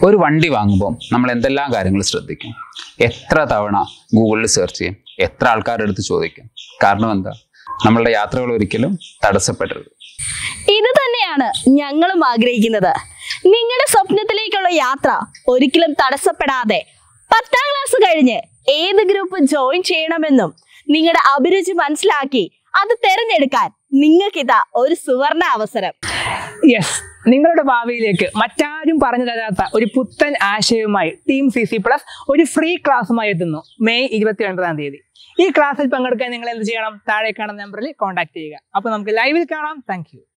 ഒരു വണ്ടി വാങ്ങുമ്പോൾ നമ്മൾ എന്തെല്ലാം കാര്യങ്ങൾ ശ്രദ്ധിക്കും എത്ര തവണ ഗൂഗിളിൽ സെർച്ച് ചെയ്യും എത്ര ആൾക്കാരുടെ അടുത്ത് ചോദിക്കും കാരണം എന്താ നമ്മളുടെ യാത്രകൾ ഒരിക്കലും തടസ്സപ്പെടരുത് ഇത് തന്നെയാണ് ഞങ്ങളും ആഗ്രഹിക്കുന്നത് നിങ്ങളുടെ സ്വപ്നത്തിലേക്കുള്ള യാത്ര ഒരിക്കലും തടസ്സപ്പെടാതെ പത്താം ക്ലാസ് കഴിഞ്ഞ് ഏത് ഗ്രൂപ്പ് ജോയിൻ ചെയ്യണമെന്നും നിങ്ങളുടെ അഭിരുചി മനസ്സിലാക്കി അത് തിരഞ്ഞെടുക്കാൻ നിങ്ങൾക്കിതാ ഒരു സുവർണ അവസരം യെസ് നിങ്ങളുടെ ഭാവിയിലേക്ക് മറ്റാരും പറഞ്ഞു തരാത്ത ഒരു പുത്തൻ ആശയവുമായി ടീം സി സി പ്ലസ് ഒരു ഫ്രീ ക്ലാസ്സുമായി എത്തുന്നു മെയ് ഇരുപത്തി ഒൻപതാം തീയതി ഈ ക്ലാസ്സിൽ പങ്കെടുക്കാൻ നിങ്ങൾ എന്ത് ചെയ്യണം താഴെ കാണുന്ന നമ്പറിൽ കോൺടാക്ട് ചെയ്യുക അപ്പോൾ നമുക്ക് ലൈവിൽ കാണാം താങ്ക്